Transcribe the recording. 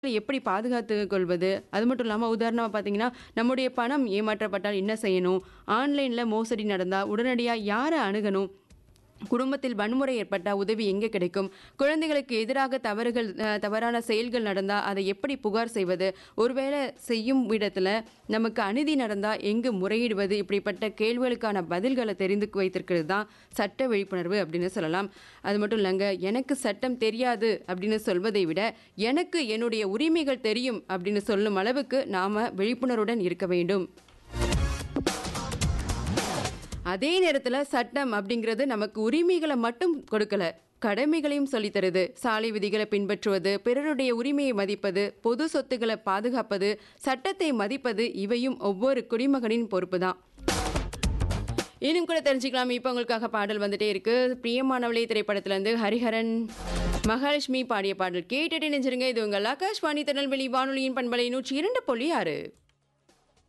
எப்படி பாதுகாத்துக் கொள்வது? அது மட்டும் இல்லாம உதாரணமா பார்த்தீங்கன்னா, நம்முடைய பணம் ஏமாற்றப்பட்டால் என்ன செய்யணும்? ஆன்லைன்ல மோசடி நடந்தா உடனடியா யார அணுகணும்? குடும்பத்தில் வன்முறை ஏற்பட்டா உதவி எங்கே கிடைக்கும்? குழந்தைகளுக்கு எதிராக தவறுகள் அ தவறான செயல்கள் நடந்தா அதை எப்படி புகார் செய்வது? ஒருவேளை செய்யும் இடத்துல நமக்கு அநீதி நடந்தா எங்கு முறையிடுவது? இப்படிப்பட்ட கேள்விகளுக்கான பதில்கள தெரிந்து வைத்திருக்கிறது தான் சட்ட விழிப்புணர்வு அப்படின்னு சொல்லலாம். அது மட்டும் இல்லங்க, எனக்கு சட்டம் தெரியாது அப்படின்னு சொல்வதை விட, எனக்கு என்னுடைய உரிமைகள் தெரியும் அப்படின்னு சொல்லும் அளவுக்கு நாம விழிப்புணர்வுடன் இருக்க வேண்டும். அதே நேரத்துல சட்டம் அப்படிங்கிறது நமக்கு உரிமைகள மட்டும் கொடுக்கல. கடமைகளையும் சொல்லித் தருது. சாலை விதிகளை பின்பற்றுவது, பிறருடைய உரிமையை மதிப்பது, பொது சொத்துக்கள பாதுகாப்பது, சட்டத்தை மதிப்பது இவையும் ஒவ்வொரு குடிமகனின் பொறுப்பு தான். இன்னும் கூட தெரிஞ்சுக்கலாம். இப்ப உங்களுக்காக பாடல் வந்துட்டே இருக்கு. பிரியமானவளே திரைப்படத்திலிருந்து ஹரிஹரன், மகாலட்சுமி பாடிய பாடல் கேட்டுட்டு இணைஞ்சிருங்க. இது உங்கள் ஆகாஷ்வாணி திருநெல்வேலி வானொலியின் பண்பலை 102.6